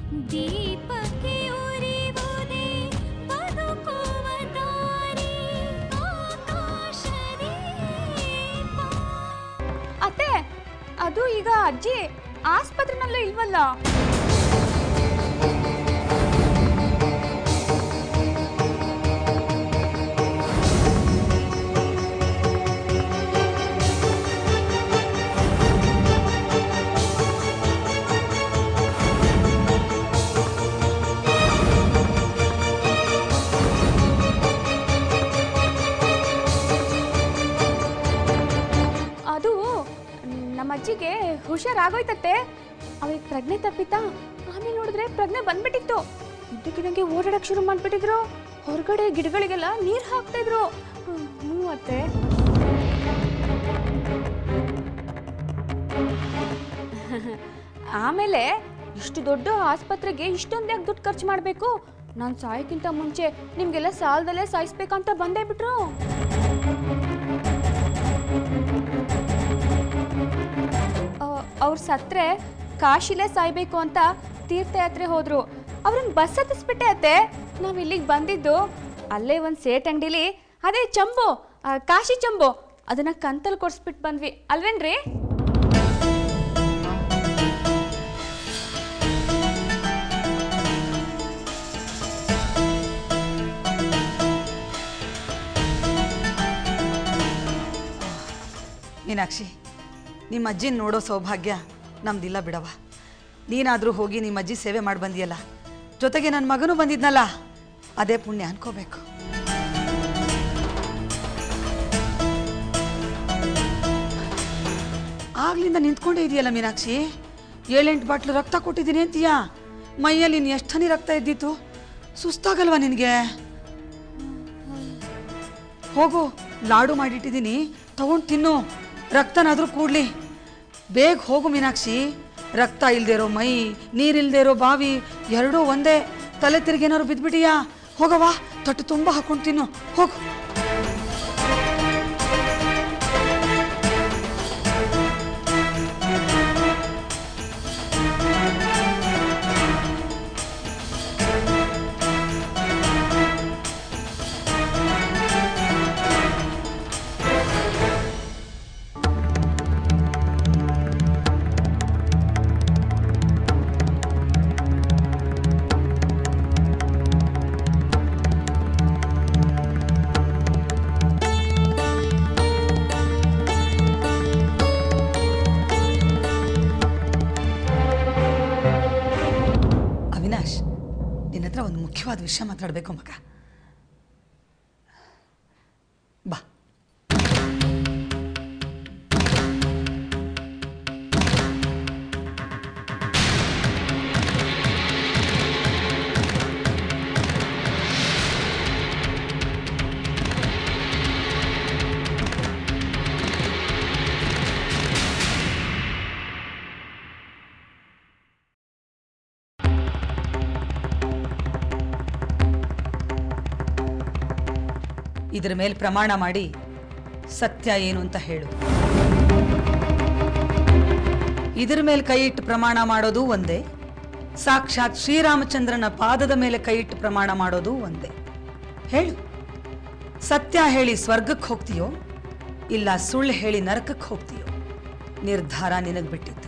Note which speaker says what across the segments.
Speaker 1: ದೀಪಕ್ಕೆ ಉರಿವುದೇ ಬದುಕುವ ದಾರಿ ಆಕಾಶದೀಪ
Speaker 2: ಅತ್ತೆ ಅದು ಈಗ ಅಜ್ಜಿ ಆಸ್ಪತ್ರೆನಲ್ಲೂ ಇಲ್ವಲ್ಲ ಅದು ನಮ್ಮ ಅಜ್ಜಿಗೆ ಹುಷಾರಾಗೋಯ್ತತ್ತೆ ಅವಳಿಗೆ ಪ್ರಜ್ಞೆ ತಪ್ಪಿತಾ ಆಮೇಲೆ ನೋಡಿದ್ರೆ ಪ್ರಜ್ಞೆ ಬಂದ್ಬಿಟ್ಟಿತ್ತು ಇದ್ದಕ್ಕಿದಂಗೆ ಓಡಾಡಕ್ ಶುರು ಮಾಡ್ಬಿಟ್ಟಿದ್ರು ಹೊರಗಡೆ ಗಿಡಗಳಿಗೆಲ್ಲ ನೀರು ಹಾಕ್ತಾ ಇದ್ರು ಹ್ಮ್, ಹ್ಞೂ ಅತ್ತೆ ಆಮೇಲೆ ಇಷ್ಟು ದೊಡ್ಡ ಆಸ್ಪತ್ರೆಗೆ ಇಷ್ಟೊಂದು ಯಾಕೆ ದುಡ್ಡು ಖರ್ಚು ಮಾಡಬೇಕು ನಾನು ಸಾಯೋಕ್ಕಿಂತ ಮುಂಚೆ ನಿಮಗೆಲ್ಲ ಸಾಲದಲ್ಲೇ ಸಾಯಿಸ್ಬೇಕಂತ ಬಂದೇ ಬಿಟ್ರು ಅವ್ರು ಸತ್ರೆ ಕಾಶಿಲೇ ಸಾಯ್ಬೇಕು ಅಂತ ತೀರ್ಥಯಾತ್ರೆ ಹೋದ್ರು ಅವ್ರನ್ನ ಬಸ್ ಹತ್ತಿಸ್ಬಿಟ್ಟೆ ಅತ್ತೆ ನಾವು ಇಲ್ಲಿಗೆ ಬಂದಿದ್ದು ಅಲ್ಲೇ ಒಂದು ಸೇಟ್ ಅಂಗಡಿಲಿ ಅದೇ ಚಂಬು ಆ, ಕಾಶಿ ಚಂಬು ಅದನ್ನ ಕಂತಲ್ಲಿ ಕೊಡ್ಸ್ಬಿಟ್ಟು ಬಂದ್ವಿ ಅಲ್ವೇನ್ರಿ
Speaker 3: ಮೀನಾಕ್ಷಿ ನಿಮ್ಮ ಅಜ್ಜಿನ ನೋಡೋ ಸೌಭಾಗ್ಯ ನಮ್ದಿಲ್ಲ ಬಿಡವ ನೀನಾದರೂ ಹೋಗಿ ನಿಮ್ಮ ಅಜ್ಜಿ ಸೇವೆ ಮಾಡಿ ಬಂದಿಯಲ್ಲ ಜೊತೆಗೆ ನನ್ನ ಮಗನೂ ಬಂದಿದ್ನಲ್ಲ ಅದೇ ಪುಣ್ಯ ಅನ್ಕೋಬೇಕು ಆಗ್ಲಿಂದ ನಿಂತ್ಕೊಂಡೇ ಇದೆಯಲ್ಲ ಮೀನಾಕ್ಷಿ ಏಳೆಂಟು ಬಾಟ್ಲು ರಕ್ತ ಕೊಟ್ಟಿದ್ದೀನಿ ಅಂತೀಯಾ ಮೈಯಲ್ಲಿ ನೀನು ಎಷ್ಟು ಹನಿ ರಕ್ತ ಇದ್ದಿತ್ತು ಸುಸ್ತಾಗಲ್ವಾ ನಿನಗೆ ಹೋಗು ಲಾಡು ಮಾಡಿಟ್ಟಿದ್ದೀನಿ ತಗೊಂಡು ತಿನ್ನು ರಕ್ತನಾದರೂ ಕೂಡ್ಲಿ ಬೇಗ ಹೋಗು ಮೀನಾಕ್ಷಿ ರಕ್ತ ಇಲ್ದೇ ಇರೋ ಮೈ ನೀರಿಲ್ದೇ ಇರೋ ಬಾವಿ ಎರಡೂ ಒಂದೇ ತಲೆ ತಿರುಗೇನಾದ್ರು ಬಿದ್ಬಿಟ್ಟಿಯಾ ಹೋಗವಾ ತೊಟ್ಟು ತುಂಬ ಹಾಕೊಂಡು ತಿನ್ನು ಹೋಗು ಅವಿನಾಶ್ ನಿನ್ನ ಹತ್ರ ಒಂದು ಮುಖ್ಯವಾದ ವಿಷಯ ಮಾತಾಡಬೇಕು ಮಗ ಬಾ ಇದರ ಮೇಲೆ ಪ್ರಮಾಣ ಮಾಡಿ ಸತ್ಯ ಏನು ಅಂತ ಹೇಳು ಇದರ ಮೇಲೆ ಕೈ ಇಟ್ಟು ಪ್ರಮಾಣ ಮಾಡೋದು ಒಂದೇ ಸಾಕ್ಷಾತ್ ಶ್ರೀರಾಮಚಂದ್ರನ ಪಾದದ ಮೇಲೆ ಕೈ ಇಟ್ಟು ಪ್ರಮಾಣ ಮಾಡೋದು ಒಂದೇ ಹೇಳು ಸತ್ಯ ಹೇಳಿ ಸ್ವರ್ಗಕ್ಕೆ ಹೋಗ್ತೀಯೋ ಇಲ್ಲ ಸುಳ್ಳು ಹೇಳಿ ನರಕಕ್ಕೆ ಹೋಗ್ತೀಯೋ ನಿರ್ಧಾರ ನಿನಗೆ ಬಿಟ್ಟಿದ್ದು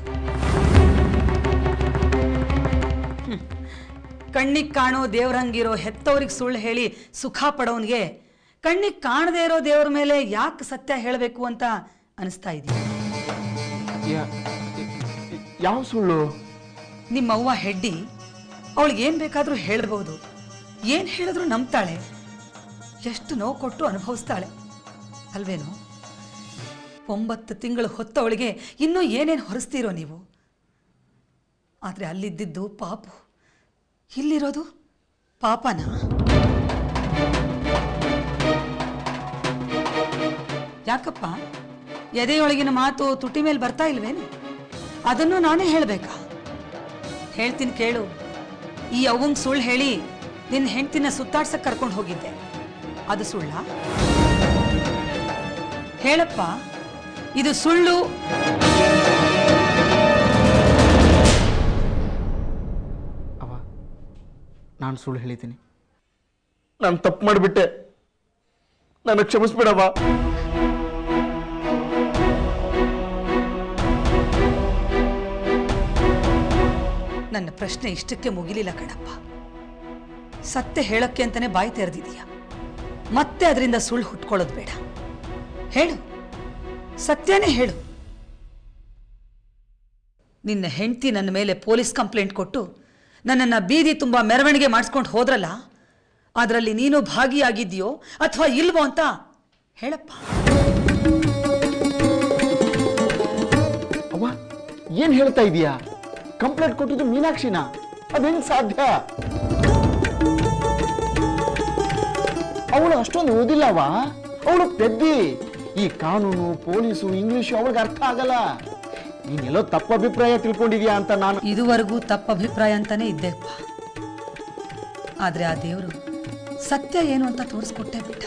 Speaker 3: ಕಣ್ಣಿಗೆ ಕಾಣೋ ದೇವ್ರಂಗಿರೋ ಹೆತ್ತವ್ರಿಗೆ ಸುಳ್ಳು ಹೇಳಿ ಸುಖ ಪಡೋನ್ಗೆ ಕಣ್ಣಿಗೆ ಕಾಣದೇ ಇರೋ ದೇವ್ರ ಮೇಲೆ ಯಾಕೆ ಸತ್ಯ ಹೇಳಬೇಕು ಅಂತ ಅನಿಸ್ತಾ ಇದೆಯಾ
Speaker 4: ಯಾ- ಯಾವ ಸುಳ್ಳು
Speaker 3: ನಿಮ್ಮವ್ವ ಹೆಡ್ಡಿ ಅವಳಿಗೆ ಏನು ಬೇಕಾದರೂ ಹೇಳ್ಬೋದು ಏನು ಹೇಳಿದ್ರು ನಂಬ್ತಾಳೆ ಎಷ್ಟು ನೋವು ಕೊಟ್ಟು ಅನುಭವಿಸ್ತಾಳೆ ಅಲ್ವೇನೋ ಒಂಬತ್ತು ತಿಂಗಳು ಹೊತ್ತವಳಿಗೆ ಇನ್ನೂ ಏನೇನು ಹೊರಿಸ್ತೀರೋ ನೀವು ಆದರೆ ಅಲ್ಲಿದ್ದಿದ್ದು ಪಾಪು ಇಲ್ಲಿರೋದು ಪಾಪನಾ ಯಾಕಪ್ಪ ಎದೆಯೊಳಗಿನ ಮಾತು ತುಟಿ ಮೇಲೆ ಬರ್ತಾ ಇಲ್ವೇನು ಅದನ್ನು ನಾನೇ ಹೇಳಬೇಕಾ ಹೇಳ್ತೀನಿ ಕೇಳು ಈ ಅವ್ವಂಗ್ ಸುಳ್ಳು ಹೇಳಿ ನಿನ್ನ ಹೆಂಡ್ತಿನ ಸುತ್ತಾಡ್ಸಕ್ ಕರ್ಕೊಂಡು ಹೋಗಿದ್ದೆ ಅದು ಸುಳ್ಳ ಹೇಳಪ್ಪ ಇದು ಸುಳ್ಳು
Speaker 4: ಅವ ನಾನು ಸುಳ್ಳು ಹೇಳಿದ್ದೀನಿ ನಾನು ತಪ್ಪು ಮಾಡಿಬಿಟ್ಟೆ ನನಗೆ ಕ್ಷಮಿಸ್ಬಿಡವ್ವ
Speaker 3: ನನ್ನ ಪ್ರಶ್ನೆ ಇಷ್ಟಕ್ಕೆ ಮುಗಿಲಿಲ್ಲ ಕಣಪ್ಪ ಸತ್ಯ ಹೇಳಕ್ಕೆ ಅಂತಾನೆ ಬಾಯಿ ತೆರೆದಿದೀಯ ಮತ್ತೆ ಅದರಿಂದ ಸುಳ್ಳು ಹುಟ್ಕೊಳ್ಳೋದು ಬೇಡ ಹೇಳು ಸತ್ಯನೇ ಹೇಳು ನಿನ್ನ ಹೆಂಡತಿ ನನ್ನ ಮೇಲೆ ಪೊಲೀಸ್ ಕಂಪ್ಲೇಂಟ್ ಕೊಟ್ಟು ನನ್ನನ್ನು ಬೀದಿ ತುಂಬ ಮೆರವಣಿಗೆ ಮಾಡಿಸ್ಕೊಂಡು ಹೋದ್ರಲ್ಲ ಅದರಲ್ಲಿ ನೀನು ಭಾಗಿಯಾಗಿದ್ಯೋ ಅಥವಾ ಇಲ್ವೋ ಅಂತ ಹೇಳಪ್ಪ
Speaker 4: ಅವ್ವ ಏನ್ ಹೇಳ್ತಾ ಇದೀಯಾ ಕಂಪ್ಲೇಂಟ್ ಕೊಟ್ಟಿದ್ದು ಮೀನಾಕ್ಷಿನ ಅದು ಹೆಂಗ್ ಸಾಧ್ಯ ಅವಳು ಅಷ್ಟೊಂದು ಓದಿಲ್ಲವ ಅವಳು ಪೆದ್ದಿ ಈ ಕಾನೂನು ಪೊಲೀಸು ಇಂಗ್ಲಿಷು ಅವಳಿಗೆ ಅರ್ಥ ಆಗಲ್ಲ ನೀನೆಲ್ಲೋ ತಪ್ಪು ಅಭಿಪ್ರಾಯ ತಿಳ್ಕೊಂಡಿದ್ಯಾ ಅಂತ ನಾನು
Speaker 3: ಇದುವರೆಗೂ ತಪ್ಪ ಅಭಿಪ್ರಾಯ ಅಂತಾನೆ ಇದ್ದೆಪ್ಪ ಆದ್ರೆ ಆ ದೇವರು ಸತ್ಯ ಏನು ಅಂತ ತೋರಿಸ್ಕೊಟ್ಟೇ ಬಿಟ್ಟ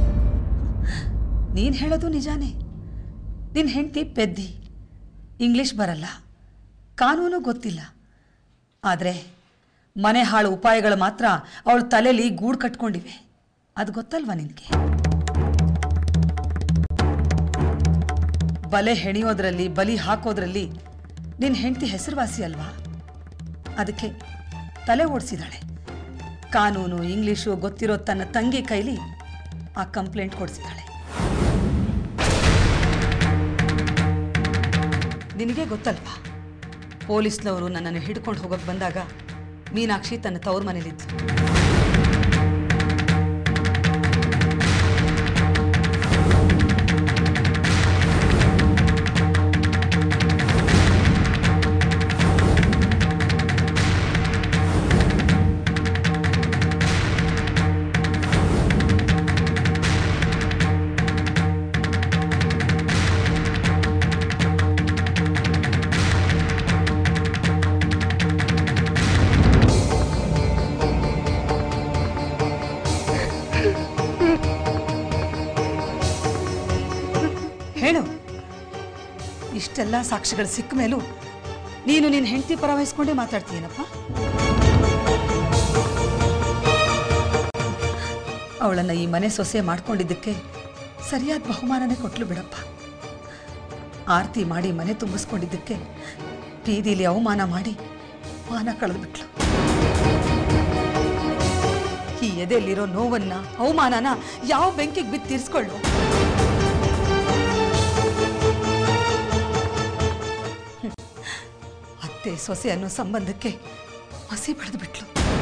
Speaker 3: ನೀನ್ ಹೇಳೋದು ನಿಜಾನೇ ನಿನ್ನ ಹೆಂಡತಿ ಪೆದ್ದಿ ಇಂಗ್ಲಿಷ್ ಬರಲ್ಲ ಕಾನೂನು ಗೊತ್ತಿಲ್ಲ ಆದರೆ ಮನೆ ಹಾಳು ಉಪಾಯಗಳು ಮಾತ್ರ ಅವಳ ತಲೆಯಲ್ಲಿ ಗೂಡು ಕಟ್ಕೊಂಡಿವೆ ಅದು ಗೊತ್ತಲ್ವಾ ನಿನಗೆ ಬಲೆ ಹೆಣಿಯೋದ್ರಲ್ಲಿ ಬಲಿ ಹಾಕೋದ್ರಲ್ಲಿ ನಿನ್ನ ಹೆಂಡತಿ ಹೆಸರುವಾಸಿ ಅಲ್ವಾ ಅದಕ್ಕೆ ತಲೆ ಓಡಿಸಿದಾಳೆ ಕಾನೂನು ಇಂಗ್ಲಿಷು ಗೊತ್ತಿರೋ ತನ್ನ ತಂಗಿ ಕೈಲಿ ಆ ಕಂಪ್ಲೇಂಟ್ ಕೊಡಿಸಿದಾಳೆ ನಿನಗೆ ಗೊತ್ತಲ್ವಾ ಪೊಲೀಸ್ನವರು ನನ್ನನ್ನು ಹಿಡ್ಕೊಂಡು ಹೋಗೋಕೆ ಬಂದಾಗ ಮೀನಾಕ್ಷಿ ತನ್ನ ತವ್ರ ಮನೇಲಿದ್ಲು ಹೇಳು ಇಷ್ಟೆಲ್ಲ ಸಾಕ್ಷಿಗಳು ಸಿಕ್ಕ ಮೇಲೂ ನೀನು ನಿನ್ನ ಹೆಂಡತಿ ಪರ ವಹಿಸ್ಕೊಂಡೇ ಮಾತಾಡ್ತೀಯನಪ್ಪ ಅವಳನ್ನು ಈ ಮನೆ ಸೊಸೆ ಮಾಡ್ಕೊಂಡಿದ್ದಕ್ಕೆ ಸರಿಯಾದ ಬಹುಮಾನನೇ ಕೊಟ್ಲು ಬಿಡಪ್ಪ ಆರತಿ ಮಾಡಿ ಮನೆ ತುಂಬಿಸ್ಕೊಂಡಿದ್ದಕ್ಕೆ ಬೀದಿಲಿ ಅವಮಾನ ಮಾಡಿ ಮಾನ ಕಳೆದ್ಬಿಟ್ಲು ಈ ಎದೆಯಲ್ಲಿರೋ ನೋವನ್ನ ಅವಮಾನನ ಯಾವ ಬೆಂಕಿಗೆ ಬಿದ್ದು ತೀರಿಸ್ಕೊಳ್ಳು ಅತ್ತೆ ಸೊಸೆ ಅನ್ನೋ ಸಂಬಂಧಕ್ಕೆ ಮಸಿ ಬೆಳೆದು ಬಿಟ್ಲು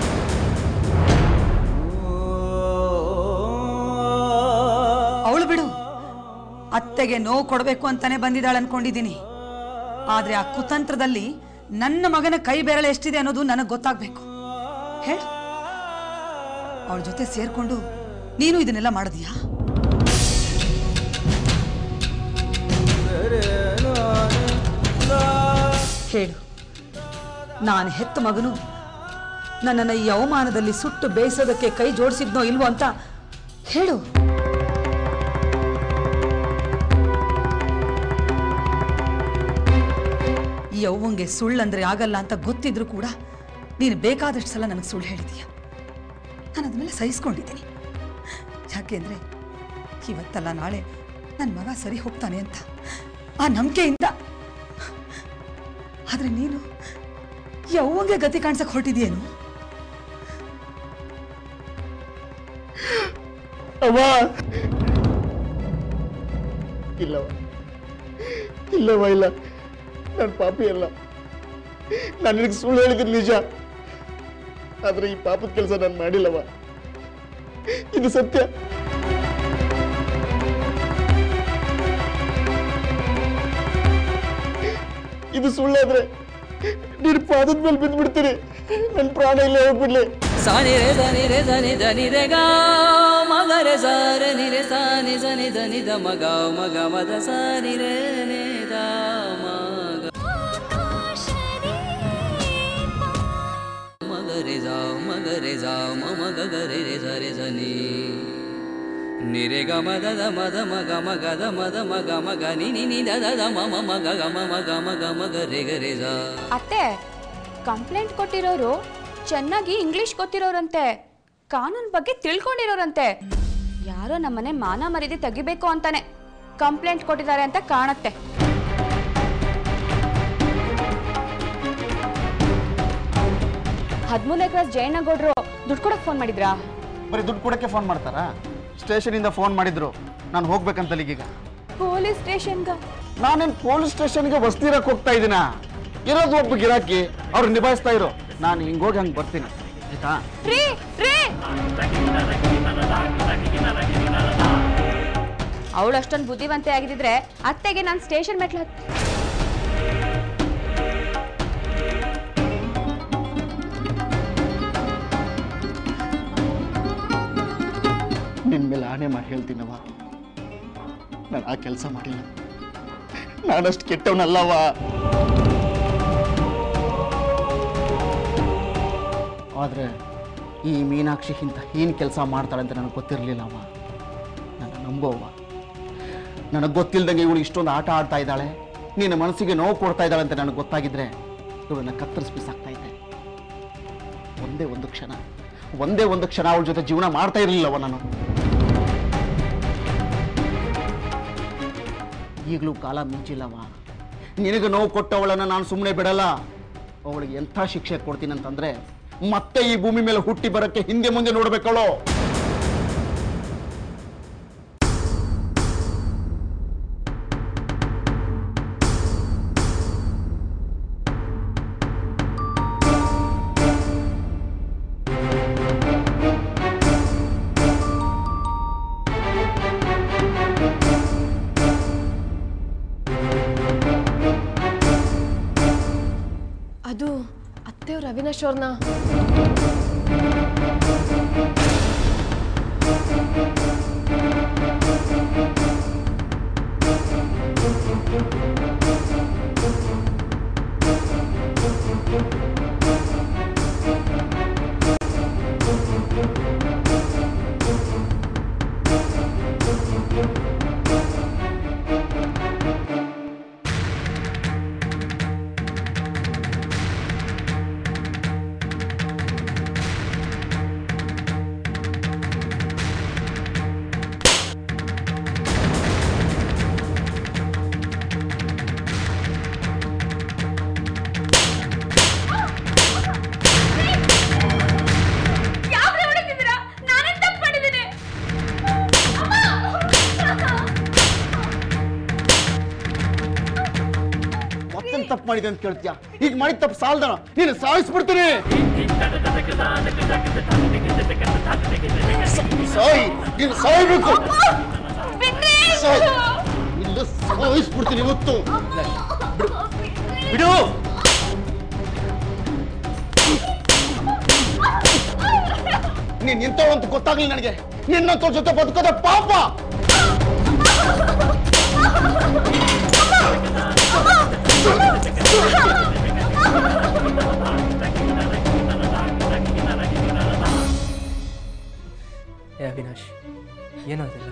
Speaker 3: ಅವಳು ಬಿಡು ಅತ್ತೆಗೆ ನೋವು ಕೊಡಬೇಕು ಅಂತಾನೆ ಬಂದಿದ್ದಾಳೆ ಅನ್ಕೊಂಡಿದ್ದೀನಿ ಆದ್ರೆ ಆ ಕುತಂತ್ರದಲ್ಲಿ ನನ್ನ ಮಗನ ಕೈ ಬೆರಳು ಎಷ್ಟಿದೆ ಅನ್ನೋದು ನನಗೆ ಗೊತ್ತಾಗ್ಬೇಕು ಹೇಳು ಅವಳ ಜೊತೆ ಸೇರ್ಕೊಂಡು ನೀನು ಇದನ್ನೆಲ್ಲ ಮಾಡಿದ್ಯಾ ಹೇಳು ನಾನು ಹೆತ್ತ ಮಗನು ನನ್ನನ್ನು ಈ ಅವಮಾನದಲ್ಲಿ ಸುಟ್ಟು ಬೇಯಿಸೋದಕ್ಕೆ ಕೈ ಜೋಡಿಸಿದ್ನೋ ಇಲ್ವೋ ಅಂತ ಹೇಳು ಈ ಅವ್ವಂಗೆ ಸುಳ್ಳಂದ್ರೆ ಆಗಲ್ಲ ಅಂತ ಗೊತ್ತಿದ್ರು ಕೂಡ ನೀನು ಬೇಕಾದಷ್ಟು ಸಲ ನನಗೆ ಸುಳ್ಳು ಹೇಳಿದೀಯ ನಾನು ಅದನ್ನೆಲ್ಲ ಸಹಿಸ್ಕೊಂಡಿದ್ದೀನಿ ಯಾಕೆಂದ್ರೆ ಇವತ್ತಲ್ಲ ನಾಳೆ ನನ್ನ ಮಗ ಸರಿ ಹೋಗ್ತಾನೆ ಅಂತ ಆ ನಂಬಿಕೆಯಿಂದ ಆದ್ರೆ ನೀನು ಯವ್ವಂಗೆ ಗತಿ ಕಾಣಿಸಕ್ ಹೊರಟಿದ್ಯೇನು
Speaker 4: ಅವ್ವ ಇಲ್ಲವ ಇಲ್ಲವ ಇಲ್ಲ ನನ್ನ ಪಾಪಿ ಅಲ್ಲ ನಾನು ನಿನಗೆ ಸುಳ್ಳು ಹೇಳಿದ್ರೆ ನಿಜ ಆದ್ರೆ ಈ ಪಾಪದ ಕೆಲಸ ನಾನು ಮಾಡಿಲ್ಲವ ಇದು ಸತ್ಯ ಇದು ಸುಳ್ಳಾದ್ರೆ ನಿನ್ನ ಪಾದದ ಮೇಲೆ ಬಿದ್ದು ಬಿಡ್ತೀನಿ ನನ್ನ ಪ್ರಾಣ ಇಲ್ಲೇ ಹೋಗ್ಬಿಡ್ಲಿ
Speaker 5: ಸಾನಿ ರೇ ಧನಿ ರೇ ಧನಿ ಧನಿ ರೇ ಗಾ ಮಗ ರೇ ಸ ರೇ ನಿ ರೇ ಸಾ ನಿ ಸ ನಿ ಧನಿ ಧ ಮಗ ಮಗ ಮದ ಸ ನಿ ರೇ ನೇ ದ ಮಗ ಮಗ ರೇ ಜಾ ಮಗ ರೇ ಜಾ ಮ ಮಗ ಗ ರೇ ರೇ ಸ ರೇ ಸ ನಿ ನಿ ರೇ ಗ ಮ ದ ದ ಮ ದ ಮ ಗ ಮ ಗ ದ ಮ ದ ಮ ಗ ಮ ಗ ನಿ ನಿ ನಿ ದ ದ ದ ಮ ಮ ಮ ಗ ಗ ಮ ಮ ಗ ಮ ಗ ಮ ಗ ರೇ ಗ ರೇ ಜಾ
Speaker 2: ಅತ್ತೆ ಕಂಪ್ಲೇಂಟ್ ಕೊಟ್ಟಿರೋರು ಚೆನ್ನಾಗಿ ಇಂಗ್ಲಿಷ್ ಗೊತ್ತಿರೋರಂತೆ ಕಾನೂನ್ ಬಗ್ಗೆ ತಿಳ್ಕೊಂಡಿರೋರಂತೆ ಯಾರೋ ನಮ್ಮನೆ ಮಾನ ಮರ್ಯಾದೆ ತೆಗಿಬೇಕು ಅಂತಾನೆ ಕಂಪ್ಲೇಂಟ್ ಕೊಟ್ಟಿದ್ದಾರೆ ಅಂತ ಕಾಣತ್ತೆ ಹದಿಮೂರನೇ ಕ್ಲಾಸ್ ಜಯಣ್ಣಗೌಡ್ರು ದುಡ್ಡು ಕೊಡಕ್ ಫೋನ್ ಮಾಡಿದ್ರಾ
Speaker 4: ಬರೀ ದುಡ್ಡು ಕೊಡಕ್ಕೆ ಫೋನ್ ಮಾಡ್ತಾರಾ ಸ್ಟೇಷನಿಂದ ಫೋನ್ ಮಾಡಿದ್ರು ನಾನು ಹೋಗ್ಬೇಕಂತ ಈಗ
Speaker 2: ಪೊಲೀಸ್ ಸ್ಟೇಷನ್ಗ
Speaker 4: ನಾನೇನು ಪೊಲೀಸ್ ಸ್ಟೇಷನ್ಗೆ ವಸ್ತಿರಕ್ಕೆ ಹೋಗ್ತಾ ಇದ್ದೀನ ಇರೋದು ಒಬ್ಬ ಗಿರಾಕಿ ಅವ್ರು ನಿಭಾಯಿಸ್ತಾ ಇರೋ ನಾನು ಹಿಂಗೋಗಿ ಹಂಗೆ ಬರ್ತೀನಿ ಆಯ್ತಾ
Speaker 2: ರೀ ರೀ ಅವಳು ಅಷ್ಟೊಂದು ಬುದ್ಧಿವಂತೆ ಆಗಿದ್ರೆ ಅತ್ತೆಗೆ ನಾನು ಸ್ಟೇಷನ್ ಮೆಟ್ಲು ಹತ್
Speaker 4: ನಿನ್ನ ಮೇಲೆ ಆಣೆ ಮಾಡಿ ಹೇಳ್ತೀನವ ನಾನು ಆ ಕೆಲಸ ಮಾಡಿಲ್ಲ ನಾನಷ್ಟು ಕೆಟ್ಟವನಲ್ಲವ ಆದರೆ ಈ ಮೀನಾಕ್ಷಿ ಇಂಥ ಏನು ಕೆಲಸ ಮಾಡ್ತಾಳೆ ಅಂತ ನನಗೆ ಗೊತ್ತಿರಲಿಲ್ಲವ ನನ್ನ ನಂಬೋವ ನನಗೆ ಗೊತ್ತಿಲ್ದಂಗೆ ಇವಳು ಇಷ್ಟೊಂದು ಆಟ ಆಡ್ತಾ ಇದ್ದಾಳೆ ನಿನ್ನ ಮನಸ್ಸಿಗೆ ನೋವು ಕೊಡ್ತಾ ಇದ್ದಾಳೆ ಅಂತ ನನಗೆ ಗೊತ್ತಾಗಿದ್ರೆ ಇವಳನ್ನ ಕತ್ತರಿಸಿ ಬಿಸಾಕ್ತಾ ಇದ್ದೆ ಒಂದೇ ಒಂದು ಕ್ಷಣ ಒಂದೇ ಒಂದು ಕ್ಷಣ ಅವಳ ಜೊತೆ ಜೀವನ ಮಾಡ್ತಾ ಇರಲಿಲ್ಲವ ನಾನು ಈಗಲೂ ಕಾಲ ಮಿಂಚಿಲ್ಲವ ನಿನಗೆ ನೋವು ಕೊಟ್ಟವಳನ್ನು ನಾನು ಸುಮ್ಮನೆ ಬಿಡಲ್ಲ ಅವಳಿಗೆ ಎಂಥ ಶಿಕ್ಷೆ ಕೊಡ್ತೀನಿ ಅಂತಂದ್ರೆ ಮತ್ತೆ ಈ ಭೂಮಿ ಮೇಲೆ ಹುಟ್ಟಿ ಬರಕ್ಕೆ ಹಿಂದೆ ಮುಂದೆ ನೋಡ್ಬೇಕವಳು
Speaker 6: ಅದು ಅತ್ತೆಯವ್ರ ಅವಿನಾಶ್ ಅವ್ರನ್ನ
Speaker 2: ಯಾವ್ದು ಹೊಡಿತಿದ್ದೀರಾ ನಾನೇನ್ ತಪ್ಪು ಮಾಡಿದ್ದೀನಿ
Speaker 4: ಮತ್ತೊಂದು ತಪ್ಪು ಮಾಡಿದೆ ಅಂತ ಕೇಳ್ತೀಯ ಈಗ ಮಾಡಿದ ತಪ್ಪು ಸಾಲ್ದಣ ನೀನು ಸಾಯಿಸ್ಬಿಡ್ತೀನಿ ಸ- ಸಾಯ್ ನೀನು ಸಾಯ್ಬೇಕು ಸಾಯ್ ಇಲ್ಲ ಸಾಯಿಸ್ಬಿಡ್ತೀನಿ ಇವತ್ತು ಬಿಡು ಬಿಡು ನೀನ್ ನಿಂತವಳು ಅಂತ ಗೊತ್ತಾಗ್ಲಿ ನನಗೆ ನಿನ್ನಂತವ್ರ ಜೊತೆ ಬದುಕೋದ ಪಾಪ
Speaker 7: ಏ ಅವಿನಾಶ್ ಏನೋ ಅದೆಲ್ಲ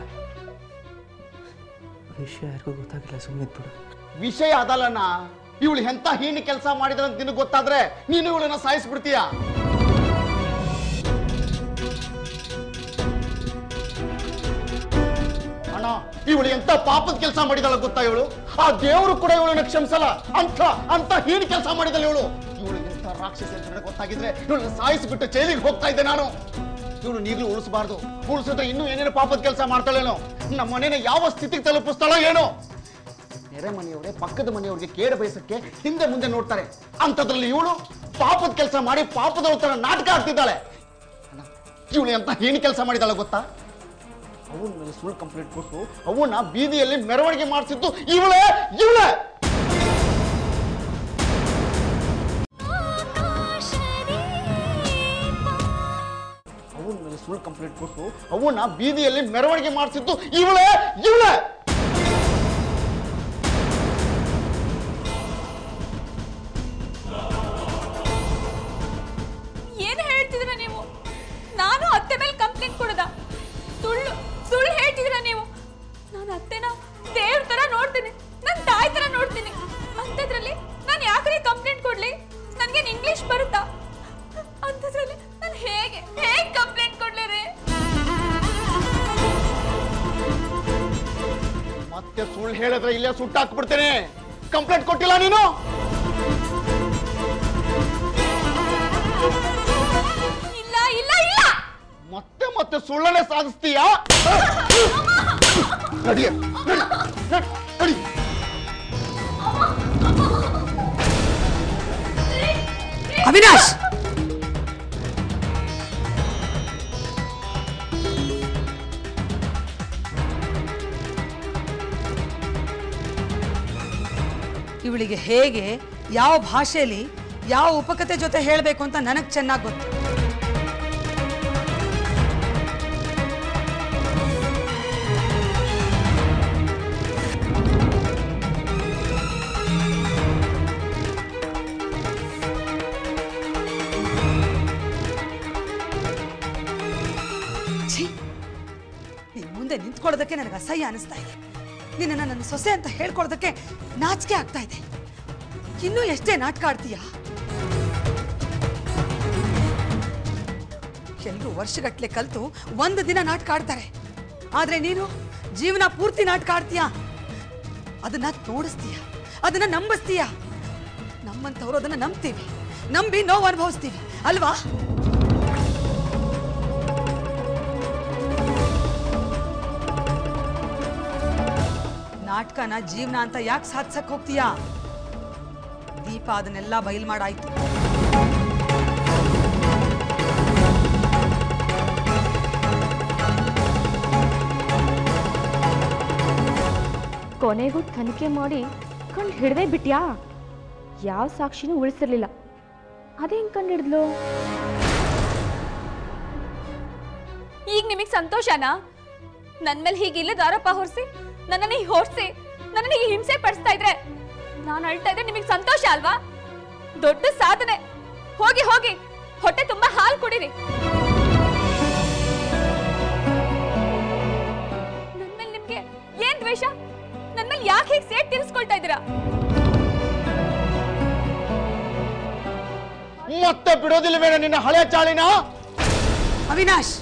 Speaker 7: ವಿಷಯ ಯಾರಿಗೂ ಗೊತ್ತಾಗಿಲ್ಲ ಸುಮ್ಮನೆ ಬಿಡು
Speaker 4: ವಿಷಯ ಅದಲ್ಲಣ್ಣ ಇವಳು ಎಂತ ಹೀನಿ ಕೆಲಸ ಮಾಡಿದ್ರೆ ಅಂತ ನಿನಗೆ ಗೊತ್ತಾದ್ರೆ ನೀನು ಇವಳನ್ನ ಸಾಯಿಸ್ಬಿಡ್ತೀಯ ಅಣ್ಣ ಇವಳು ಎಂತ ಪಾಪದ ಕೆಲಸ ಮಾಡಿದಾಳ ಗೊತ್ತಾ ಇವಳು ಆ ದೇವರು ಕೂಡ ಇವಳನ್ನ ಕ್ಷಮಿಸಲ್ಲ ಅಂತ ಅಂತ ಹೀನಿ ಕೆಲಸ ಮಾಡಿದಲ್ಲ ಇವಳು ಇವಳು ಎಂತ ರಾಕ್ಷಸಿ ಅಂತ ನನಗೆ ಗೊತ್ತಾಗಿದ್ರೆ ಇವಳನ್ನ ಸಾಯಿಸ್ಬಿಟ್ಟು ಜೈಲಿಗೆ ಹೋಗ್ತಾ ಇದ್ದೆ ನಾನು ಇವಳು ನೀಗ್ಲೂ ಉಳಿಸಬಾರ್ದು ಉಳಿಸಿದ್ರೆ ಇನ್ನೂ ಏನೇನು ಪಾಪದ ಕೆಲಸ ಮಾಡ್ತಾಳೇನೋ ನಮ್ಮ ಮನೇನ ಯಾವ ಸ್ಥಿತಿಗೆ ತಲುಪಿಸ್ತಾಳೋ ಏನೋ ನೆರೆ ಮನೆಯವರೇ ಪಕ್ಕದ ಮನೆಯವ್ರಿಗೆ ಕೇಡ ಬಯಸಕ್ಕೆ ಹಿಂದೆ ಮುಂದೆ ನೋಡ್ತಾರೆ ಅಂಥದ್ರಲ್ಲಿ ಇವಳು ಪಾಪದ ಕೆಲಸ ಮಾಡಿ ಪಾಪದವ್ರ ತರ ನಾಟಕ ಆಗ್ತಿದ್ದಾಳೆ ಇವಳು ಅಂತ ಏನು ಕೆಲಸ ಮಾಡಿದಾಳೆ ಗೊತ್ತಾ ಅವನ ಮೇಲೆ ಸುಳ್ಳು ಕಂಪ್ಲೇಂಟ್ ಕೊಟ್ಟು ಅವನ್ನ ಬೀದಿಯಲ್ಲಿ ಮೆರವಣಿಗೆ ಮಾಡಿಸಿದ್ದು ಇವಳೇ ಇವಳೇ ಅವನ ಮೇಲೆ ಸುಳ್ಳು ಕಂಪ್ಲೇಂಟ್ ಕೊಟ್ಟು ಅವನ್ನ ಬೀದಿಯಲ್ಲಿ ಮೆರವಣಿಗೆ ಮಾಡಿಸಿದ್ದು ಇವಳೇ ಇವಳೇ
Speaker 2: ಏನ್ ಹೇಳ್ತಿದ್ರ ನೀವು ನಾನು ಅತ್ತೆ ಮೇಲೆ ಕಂಪ್ಲೇಂಟ್ ಕೊಡದ ಸುಳ್ಳು ಸುಳ್ಳು ಹೇಳ್ತಿದ್ರ ನೀವು ನಾನು ಅತ್ತೆನ ದೇವ್ರ ತರ ನೋಡ್ತೀನಿ ನನ್ನ ತಾಯಿ ತರ ನೋಡ್ತೀನಿ ಅಂತದ್ರಲ್ಲಿ ನಾನು ಯಾಕ್ರಿ ಕಂಪ್ಲೇಂಟ್ ಕೊಡ್ಲಿ ನನ್ಗೇನ್ ಇಂಗ್ಲಿಷ್ ಬರುತ್ತಾ ಅಂಥದ್ರಲ್ಲಿ ನಾನು ಹೇಗೆ ಹೇಗೆ ಕಂಪ್ಲೇಂಟ್ ಕೊಡ್ಲಿ ರೀ
Speaker 4: ಮತ್ತೆ ಸುಳ್ಳು ಹೇಳಿದ್ರೆ ಇಲ್ಲೇ ಸುಟ್ಟಾಕ್ಬಿಡ್ತೇನೆ ಕಂಪ್ಲೇಂಟ್ ಕೊಟ್ಟಿಲ್ಲ ನೀನು
Speaker 2: ಇಲ್ಲ ಇಲ್ಲ ಇಲ್ಲ
Speaker 4: ಮತ್ತೆ ಮತ್ತೆ ಸುಳ್ಳನೆ ಸಾಧಿಸ್ತೀಯಾ ನಡಿಯ ನಡಿ ನಡಿ, ನಡಿ
Speaker 3: ಅವಿನಾಶ್ ಇವಳಿಗೆ ಹೇಗೆ ಯಾವ ಭಾಷೆಯಲ್ಲಿ ಯಾವ ಉಪಕಥೆ ಜೊತೆ ಹೇಳಬೇಕು ಅಂತ ನನಗೆ ಚೆನ್ನಾಗಿ ಗೊತ್ತು ಛೀ ನಿನ್ ಮುಂದೆ ನಿಂತ್ಕೊಳ್ಳೋದಕ್ಕೆ ನನಗೆ ಅಸಹ್ಯ ಅನಿಸ್ತಾ ಇದೆ ನಿನ್ನನ್ನು ನನ್ನ ಸೊಸೆ ಅಂತ ಹೇಳ್ಕೊಳ್ಳೋದಕ್ಕೆ ನಾಚಿಕೆ ಆಗ್ತಾ ಇದೆ ಇನ್ನೂ ಎಷ್ಟೇ ನಾಟಕ ಆಡ್ತೀಯಾ ಎಲ್ಲರೂ ವರ್ಷಗಟ್ಲೆ ಕಲ್ತು ಒಂದು ದಿನ ನಾಟಕ ಆಡ್ತಾರೆ ಆದ್ರೆ ನೀನು ಜೀವನ ಪೂರ್ತಿ ನಾಟಕ ಆಡ್ತೀಯಾ ಅದನ್ನ ತೋಡಿಸ್ತೀಯ ಅದನ್ನ ನಂಬಿಸ್ತೀಯ ನಮ್ಮಂಥವ್ರು ಅದನ್ನ ನಂಬ್ತೀವಿ ನಂಬಿ ನೋವು ಅನುಭವಿಸ್ತೀವಿ ಅಲ್ವಾ ನಾಟಕನ ಜೀವನ ಅಂತ ಯಾಕೆ ಸಾಧಿಸಕ್ ಹೋಗ್ತೀಯಾ ದೀಪ ಅದನ್ನೆಲ್ಲ ಬಯಲ್ ಮಾಡಾಯ್ತು
Speaker 8: ಕೊನೆಗೂ ತನಿಖೆ ಮಾಡಿ ಕಂಡು ಹಿಡ್ದೇ ಬಿಟ್ಯಾ ಯಾವ ಸಾಕ್ಷಿನೂ ಉಳಿಸಿರ್ಲಿಲ್ಲ ಅದೇ ಹೆಂಗ್ ಕಂಡು ಹಿಡಿದ್ಲು
Speaker 2: ಈಗ ನಿಮಗೆ ಸಂತೋಷನಾ ನನ್ನ ಮೇಲೆ ಹೀಗೆ ಇಲ್ಲದ ಆರೋಪ ಹೊರಿಸಿ ನನ್ನನ್ನು ಹೀಗೆ ಹೊರಿಸಿ ನನ್ನನ್ನು ಹೀಗೆ ಹಿಂಸೆ ಪಡಿಸ್ತಾ ಇದ್ರೆ ನಾನು ಅಳ್ತಾ ಇದ್ರೆ ನಿಮಗೆ ಸಂತೋಷ ಅಲ್ವಾ ದೊಡ್ಡ ಸಾಧನೆ ಹೋಗಿ ಹೋಗಿ ಹೊಟ್ಟೆ ತುಂಬಾ ಹಾಲು ಕುಡೀರಿ ನನ್ನ ಮೇಲೆ ನಿಮ್ಗೆ ಏನ್ ದ್ವೇಷ ನನ್ನ ಮೇಲೆ ಯಾಕೆ ಹೀಗೆ ಸೇಟ್ ತೀರಿಸ್ಕೊಳ್ತಾ ಇದ್ದೀರಾ
Speaker 4: ಮತ್ತೆ ಬಿಡೋದಿಲ್ವೇನ ನಿನ್ನ ಹಳೆ ಚಾಳಿನ
Speaker 3: ಅವಿನಾಶ್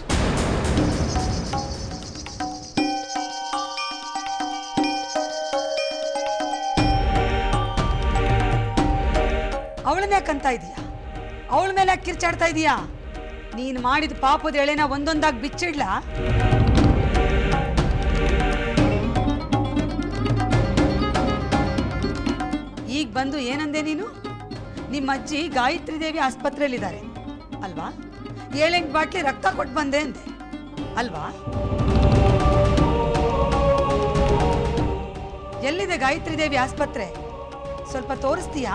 Speaker 3: ಅವಳನ್ನೇ ಕಂತ ಇದೀಯಾ ಅವಳ ಮೇಲೆ ಯಾಕ್ ಕಿರ್ಚಾಡ್ತಾ ಇದೀಯಾ ನೀನ್ ಮಾಡಿದ ಪಾಪದ ಎಳೆನ ಒಂದೊಂದಾಗಿ ಬಿಚ್ಚಿಡ್ಲಾ ಈಗ ಬಂದು ಏನಂದೆ ನೀನು ನಿಮ್ಮ ಅಜ್ಜಿ ಗಾಯತ್ರಿ ದೇವಿ ಆಸ್ಪತ್ರೆಯಲ್ಲಿದ್ದಾರೆ ಅಲ್ವಾ ಏಳೆಂಟು ಬಾಟ್ಲಿ ರಕ್ತ ಕೊಟ್ಟು ಬಂದೆ ಅಂದೆ ಅಲ್ವಾ ಎಲ್ಲಿದೆ ಗಾಯತ್ರಿ ದೇವಿ ಆಸ್ಪತ್ರೆ ಸ್ವಲ್ಪ ತೋರಿಸ್ತೀಯಾ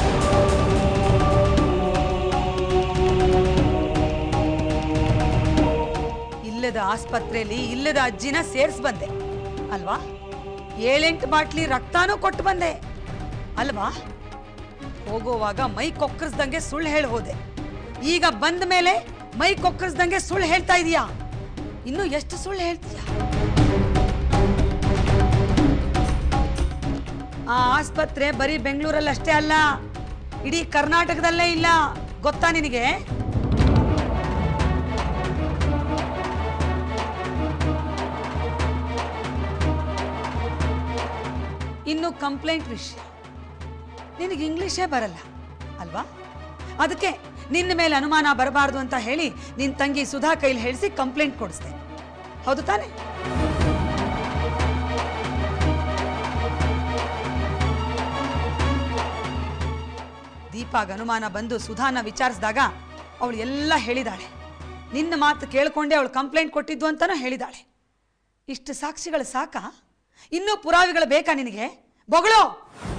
Speaker 3: ಇಲ್ಲದ ಆಸ್ಪತ್ರೆಯಲ್ಲಿ ಇಲ್ಲದ ಅಜ್ಜಿನ ಸೇರ್ಸ್ ಬಂದೆ ಅಲ್ವಾ ಏಳೆಂಟು ಬಾಟ್ಲಿ ರಕ್ತಾನೂ ಕೊಟ್ಟು ಬಂದೆ ಅಲ್ವಾ ಹೋಗೋವಾಗ ಮೈ ಕೊಕ್ಕರಿಸ್ದಂಗೆ ಸುಳ್ಳು ಹೇಳಿ ಹೋದೆ ಈಗ ಬಂದ ಮೇಲೆ ಮೈ ಕೊಕ್ಕರಿಸ್ದಂಗೆ ಸುಳ್ಳು ಹೇಳ್ತಾ ಇದೀಯಾ ಇನ್ನು ಎಷ್ಟು ಸುಳ್ಳು ಹೇಳ್ತೀಯಾ ಆ ಆಸ್ಪತ್ರೆ ಬರೀ ಬೆಂಗಳೂರಲ್ಲಿ ಅಷ್ಟೇ ಅಲ್ಲ ಇಡೀ ಕರ್ನಾಟಕದಲ್ಲೇ ಇಲ್ಲ ಗೊತ್ತಾ ನಿನಗೆ ಇನ್ನು ಕಂಪ್ಲೇಂಟ್ ವಿಷಯ ನಿನಗೆ ಇಂಗ್ಲಿಷೇ ಬರಲ್ಲ ಅಲ್ವಾ ಅದಕ್ಕೆ ನಿನ್ನ ಮೇಲೆ ಅನುಮಾನ ಬರಬಾರ್ದು ಅಂತ ಹೇಳಿ ನಿನ್ನ ತಂಗಿ ಸುಧಾ ಕೈಲಿ ಹೇಳಿಸಿ ಕಂಪ್ಲೇಂಟ್ ಕೊಡಿಸ್ದೆ ಹೌದು ತಾನೇ ದೀಪಾಗ ಅನುಮಾನ ಬಂದು ಸುಧಾನ ವಿಚಾರಿಸಿದಾಗ ಅವಳು ಎಲ್ಲ ಹೇಳಿದಾಳೆ ನಿನ್ನ ಮಾತು ಕೇಳ್ಕೊಂಡೆ ಅವಳು ಕಂಪ್ಲೇಂಟ್ ಕೊಟ್ಟಿದ್ದು ಅಂತಾನೂ ಹೇಳಿದಾಳೆ ಇಷ್ಟು ಸಾಕ್ಷಿಗಳು ಸಾಕಾ ಇನ್ನೂ ಪುರಾವೆಗಳು ಬೇಕಾ ನಿನಗೆ ಬೊಗಳೋ